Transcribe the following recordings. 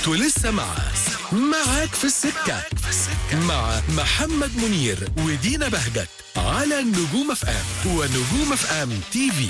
انتوا لسه مع معاك في السكة مع محمد منير ودينا بهجت على النجوم اف ام ونجوم اف ام تي في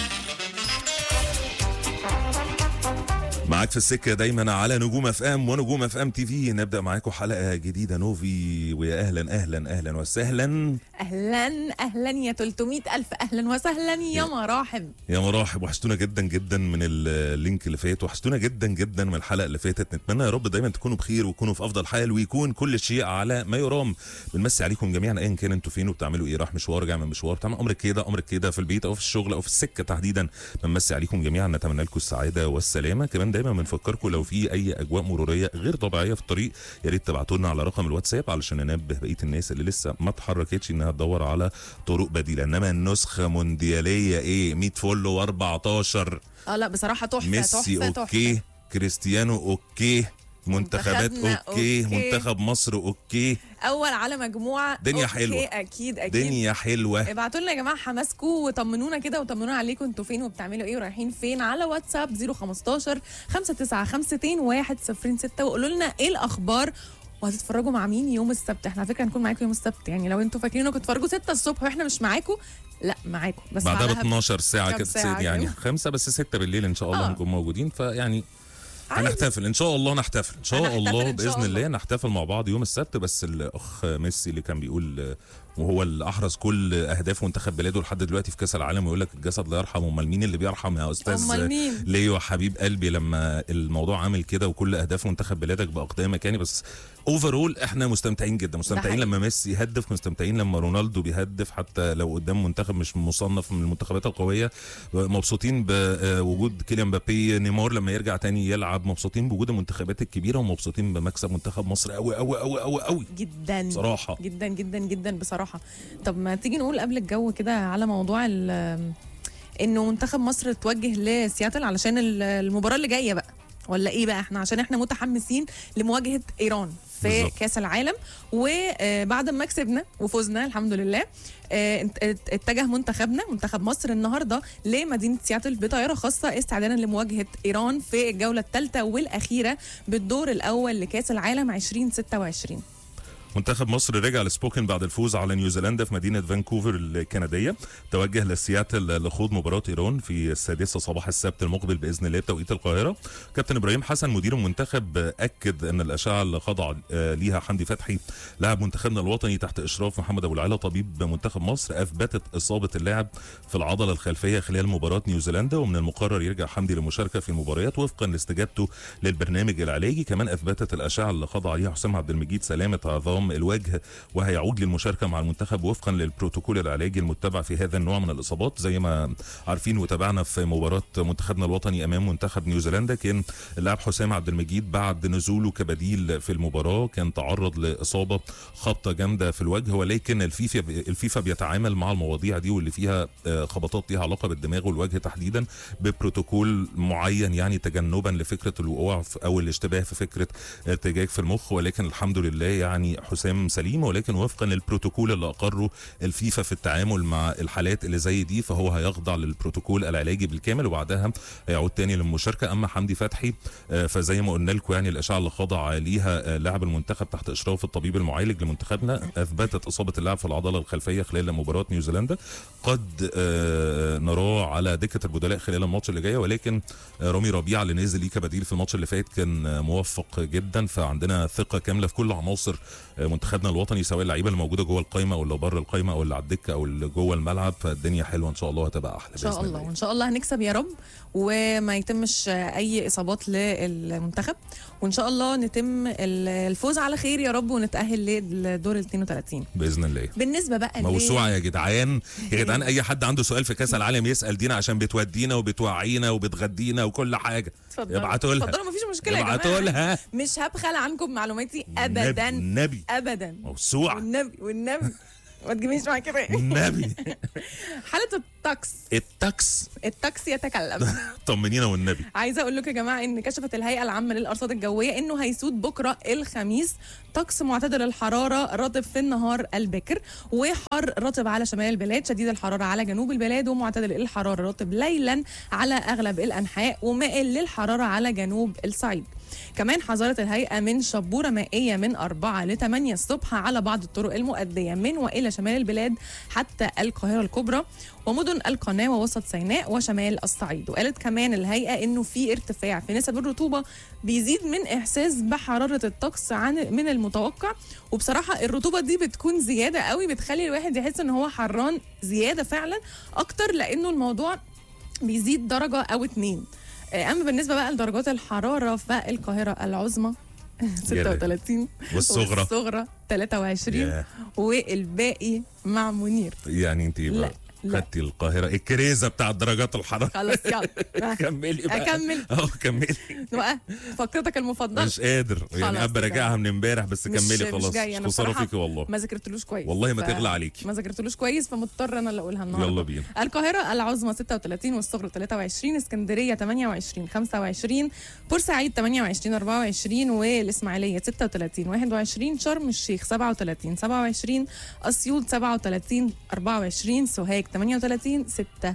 معاك في السكه دايما على نجوم اف ام ونجوم اف ام تي في نبدا معاكم حلقه جديده نوفي ويا اهلا اهلا اهلا وسهلا اهلا اهلا يا 300 الف اهلا وسهلا يا مراحب يا مراحب وحشتونا جدا جدا من اللينك اللي فات وحشتونا جدا جدا من الحلقه اللي فاتت نتمنى يا رب دايما تكونوا بخير وتكونوا في افضل حال ويكون كل شيء على ما يرام بنمسي عليكم جميعا ايا كان انتوا فين وبتعملوا ايه راح مشوار جاي من مشوار بتعمل امرك كده امرك كده في البيت او في الشغل او في السكه تحديدا بنمسي عليكم جميعا نتمنى لكم السعاده والسلامه كمان دايما بنفكركم لو في اي اجواء مروريه غير طبيعيه في الطريق يا ريت تبعتوا لنا على رقم الواتساب علشان ننبه بقيه الناس اللي لسه ما اتحركتش انها تدور على طرق بديله انما النسخه موندياليه ايه 100 فولو و14 اه لا بصراحه تحفه ميسي تحفه اوكي تحفه كريستيانو اوكي منتخبات منتخبنا اوكي أوكي. منتخب مصر اوكي اول على مجموعه دنيا أوكي، حلوة. اكيد اكيد دنيا حلوه ابعتوا لنا يا جماعه حماسكم وطمنونا كده وطمنونا عليكم انتوا فين وبتعملوا ايه ورايحين فين على واتساب 015 5952 106 وقولوا لنا ايه الاخبار وهتتفرجوا مع مين يوم السبت احنا على فكره هنكون معاكم يوم السبت يعني لو انتوا فاكرين انكم تتفرجوا 6 الصبح واحنا مش معاكم لا معاكم بس بعدها ب بعدها 12 ساعه كام كده ساعة تصير يعني كده. خمسة بس ستة بالليل ان شاء الله آه. هنكون موجودين فيعني عادي. هنحتفل ان شاء الله نحتفل ان شاء هنحتفل الله إن شاء باذن الله الله. نحتفل مع بعض يوم السبت بس الاخ ميسي اللي كان بيقول آه، وهو اللي احرز كل اهداف منتخب بلاده لحد دلوقتي في كاس العالم ويقول لك الجسد لا يرحم امال مين اللي بيرحم يا استاذ أمال مين؟ ليو حبيب قلبي لما الموضوع عامل كده وكل اهداف منتخب بلادك باقدامك يعني بس اوفرول احنا مستمتعين جدا مستمتعين حقيقي. لما ميسي يهدف مستمتعين لما رونالدو بيهدف حتى لو قدام منتخب مش مصنف من المنتخبات القويه مبسوطين بوجود كيليان مبابي نيمار لما يرجع تاني يلعب مبسوطين بوجود المنتخبات الكبيره ومبسوطين بمكسب منتخب مصر قوي قوي قوي قوي قوي جدا بصراحه جدا جدا جدا بصراحه طب ما تيجي نقول قبل الجو كده على موضوع ال- انه منتخب مصر توجه لسياتل علشان ال- المباراه اللي جايه بقى ولا ايه بقى احنا عشان احنا متحمسين لمواجهه ايران في بالظبط. بالزبط. كاس العالم وبعد ما كسبنا وفزنا الحمد لله آه، ات- ات- اتجه منتخبنا منتخب مصر النهارده لمدينه سياتل بطياره خاصه استعدادا لمواجهه ايران في الجوله الثالثه والاخيره بالدور الاول لكاس العالم 2026 منتخب مصر رجع لسبوكن بعد الفوز على نيوزيلندا في مدينه فانكوفر الكنديه توجه لسياتل لخوض مباراه ايران في السادسه صباح السبت المقبل باذن الله بتوقيت القاهره كابتن ابراهيم حسن مدير المنتخب اكد ان الاشعه اللي خضع آه، ليها حمدي فتحي لاعب منتخبنا الوطني تحت اشراف محمد ابو العلا طبيب منتخب مصر اثبتت اصابه اللاعب في العضله الخلفيه خلال مباراه نيوزيلندا ومن المقرر يرجع حمدي للمشاركه في المباريات وفقا لاستجابته للبرنامج العلاجي كمان اثبتت الاشعه اللي خضع ليها حسام عبد المجيد سلامه عظام الوجه وهيعود للمشاركه مع المنتخب وفقا للبروتوكول العلاجي المتبع في هذا النوع من الاصابات زي ما عارفين وتابعنا في مباراه منتخبنا الوطني امام منتخب نيوزيلندا كان اللاعب حسام عبد المجيد بعد نزوله كبديل في المباراه كان تعرض لاصابه خبطه جامده في الوجه ولكن الفيفا الفيفا بيتعامل مع المواضيع دي واللي فيها آه، خبطات ليها علاقه بالدماغ والوجه تحديدا ببروتوكول معين يعني تجنبا لفكره الوقوع في- او الاشتباه في فكره ارتجاج في المخ ولكن الحمد لله يعني حسام سليم ولكن وفقا للبروتوكول اللي اقره الفيفا في التعامل مع الحالات اللي زي دي فهو هيخضع للبروتوكول العلاجي بالكامل وبعدها هيعود تاني للمشاركه اما حمدي فتحي آه، فزي ما قلنا لكم يعني الاشعه اللي خضع ليها آه، لاعب المنتخب تحت اشراف الطبيب المعالج لمنتخبنا اثبتت اصابه اللاعب في العضله الخلفيه خلال مباراه نيوزيلندا قد آه، نراه على دكه البدلاء خلال الماتش اللي جاي ولكن آه، رامي ربيعه اللي نزل ليه كبديل في الماتش اللي فات كان آه، موفق جدا فعندنا ثقه كامله في كل عناصر آه، منتخبنا الوطني سواء اللعيبه اللي موجوده جوه القايمه او اللي بره القايمه او اللي على الدكه او اللي جوه الملعب فالدنيا حلوه ان شاء الله هتبقى احلى ان شاء بإذن الله وان شاء الله هنكسب يا رب وما يتمش اي اصابات للمنتخب وان شاء الله نتم ال- الفوز على خير يا رب ونتاهل للدور ال 32 باذن الله بالنسبه بقى ل- موسوعه يا جدعان يا جدعان اي حد عنده سؤال في كاس العالم يسال دينا عشان بتودينا وبتوعينا وبتغدينا وكل حاجه اتفضلوا. ابعتوا لها اتفضلوا مفيش مشكله يا ابعتوا جماعه لها مش هبخل عنكم معلوماتي ابدا النبي ابدا موسوعه والنبي والنبي ما تجيبيش معايا كده النبي حاله الطقس التاكس الطقس يتكلم طمنينا والنبي عايزه اقول لكم يا جماعه ان كشفت الهيئه العامه للارصاد الجويه انه هيسود بكره الخميس طقس معتدل الحراره رطب في النهار البكر وحر رطب على شمال البلاد شديد الحراره على جنوب البلاد ومعتدل الحراره رطب ليلا على اغلب الانحاء ومائل للحراره على جنوب الصعيد كمان حذرت الهيئه من شبوره مائيه من 4 ل 8 الصبح على بعض الطرق المؤديه من والى شمال البلاد حتى القاهره الكبرى ومدن القناه ووسط سيناء وشمال الصعيد وقالت كمان الهيئه انه في ارتفاع في نسب الرطوبه بيزيد من احساس بحراره الطقس عن من المتوقع وبصراحه الرطوبه دي بتكون زياده قوي بتخلي الواحد يحس ان هو حران زياده فعلا اكتر لانه الموضوع بيزيد درجه او اتنين آه، اما بالنسبه بقى لدرجات الحراره فالقاهره العظمى 36 والصغرى والصغرى 23 ياه. والباقي مع منير يعني انت لا، لا. خدتي القاهره الكريزه بتاع درجات الحراره خلاص يلا كملي بقى أكمل؟ اه كملي بقى فقرتك المفضله مش قادر يعني خلاص قاعد براجعها من امبارح بس مش- كملي مش خلاص جاي. أنا خساره بصراحة فيكي والله ما ذاكرتلوش كويس والله ما تغلى عليكي. ما ذاكرتلوش كويس فمضطر انا اللي اقولها النهارده يلا بينا القاهرة العظمى 36 والصغرى 23 اسكندرية 28 25 بورسعيد 28 24 والإسماعيلية 36 21 شرم الشيخ 37 27 أسيوط 37 24 سوهاج 38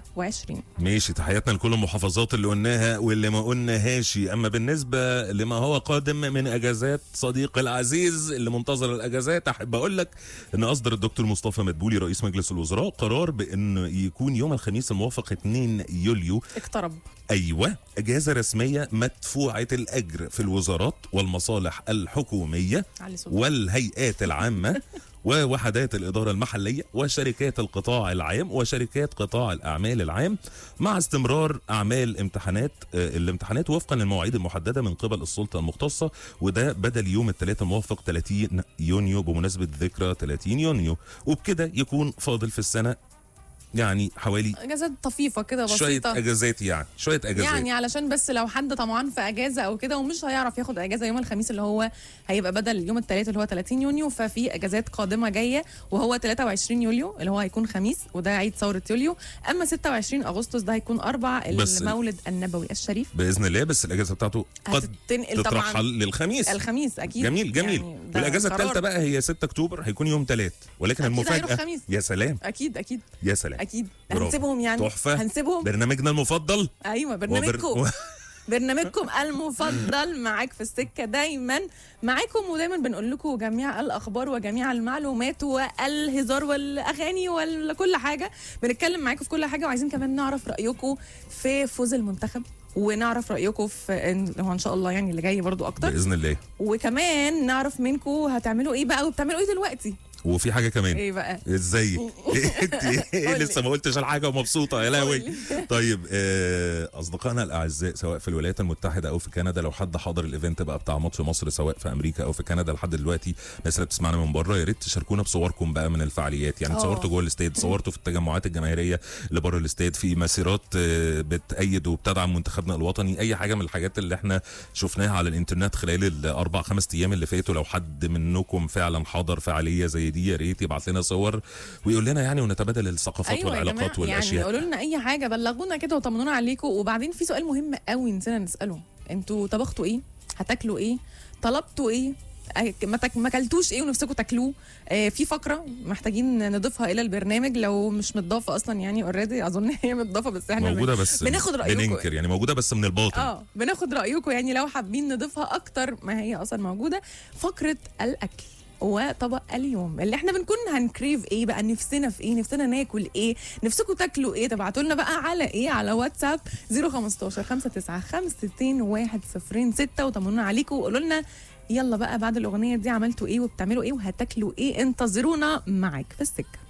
26 ماشي تحياتنا لكل المحافظات اللي قلناها واللي ما قلناهاش اما بالنسبه لما هو قادم من اجازات صديقي العزيز اللي منتظر الاجازات احب اقول لك ان اصدر الدكتور مصطفى مدبولي رئيس مجلس الوزراء قرار بان يكون يوم الخميس الموافق 2 يوليو اقترب ايوه اجازه رسميه مدفوعه الاجر في الوزارات والمصالح الحكوميه علي صوتك والهيئات العامة ووحدات الإدارة المحلية وشركات القطاع العام وشركات قطاع الأعمال العام مع استمرار أعمال امتحانات آه، الامتحانات وفقا للمواعيد المحددة من قبل السلطة المختصة وده بدل يوم الثلاثاء الموافق 30 يونيو بمناسبة ذكرى 30 يونيو وبكده يكون فاضل في السنة يعني حوالي اجازات طفيفه كده شوية بسيطه أجازات يعني شوية أجازات يعني علشان بس لو حد طمعان في اجازه او كده ومش هيعرف ياخد اجازه يوم الخميس اللي هو هيبقى بدل يوم الثلاث اللي هو 30 يونيو ففي اجازات قادمه جايه وهو 23 يوليو اللي هو هيكون خميس وده عيد ثوره يوليو اما 26 اغسطس ده هيكون اربع بس- المولد النبوي الشريف بإذن الله بس الأجازة بتاعته قد هتتنقل طبعا تترحل للخميس الخميس اكيد جميل جميل يعني ده والاجازه قرار. الثالثه بقى هي 6 اكتوبر هيكون يوم ثلاث ولكن أكيد هيروح المفاجاه خميس. يا سلام اكيد اكيد يا سلام اكيد برافو. هنسيبهم يعني تحفة. هنسيبهم برنامجنا المفضل ايوه وبر... برنامجكم برنامجكم المفضل معاك في السكه دايما معاكم ودايما بنقول لكم جميع الاخبار وجميع المعلومات والهزار والاغاني وكل حاجه بنتكلم معاكم في كل حاجه وعايزين كمان نعرف رايكم في فوز المنتخب ونعرف رايكم في إن- هو ان شاء الله يعني اللي جاي برضو اكتر باذن الله وكمان نعرف منكم هتعملوا ايه بقى وبتعملوا ايه دلوقتي وفي حاجه كمان ايه بقى ازيك انت إيه قولي. لسه ما قلتش الحاجه ومبسوطه يا لهوي قولي. طيب آه، اصدقائنا الاعزاء سواء في الولايات المتحده او في كندا لو حد حضر الايفنت بقى بتاع ماتش مصر سواء في امريكا او في كندا لحد دلوقتي الناس اللي بتسمعنا من بره يا ريت تشاركونا بصوركم بقى من الفعاليات يعني آه. صورتوا جوه الاستاد صورتوا في التجمعات الجماهيريه اللي بره الاستاد في مسيرات آه، بتأيد وبتدعم منتخبنا الوطني اي حاجه من الحاجات اللي احنا شفناها على الانترنت خلال الاربع خمس ايام اللي فاتوا لو حد منكم فعلا حضر فعاليه زي دي يا ريت يبعت لنا صور ويقول لنا يعني ونتبادل الثقافات ايوه يا والعلاقات جماعه يعني والاشياء قولوا لنا اي حاجه بلغونا كده وطمنونا عليكم وبعدين في سؤال مهم قوي نسينا نساله انتوا طبختوا ايه هتاكلوا ايه طلبتوا ايه أي- ما تك- ما اكلتوش ايه ونفسكم تاكلوه آه في فقره محتاجين نضيفها الى البرنامج لو مش متضافه اصلا يعني اوريدي اظن هي متضافه بس احنا موجوده بس بناخد رأيكم. بننكر يعني موجوده بس من الباطن اه بناخد رايكم يعني لو حابين نضيفها اكتر ما هي اصلا موجوده فقره الاكل وطبق اليوم اللي احنا بنكون هنكريف ايه بقى نفسنا في ايه نفسنا ناكل ايه نفسكم تاكلوا ايه تبعتوا لنا بقى على ايه على واتساب 015 59 6 وطمنونا عليكم وقولوا لنا يلا بقى بعد الاغنيه دي عملتوا ايه وبتعملوا ايه وهتاكلوا ايه انتظرونا معاك في السكه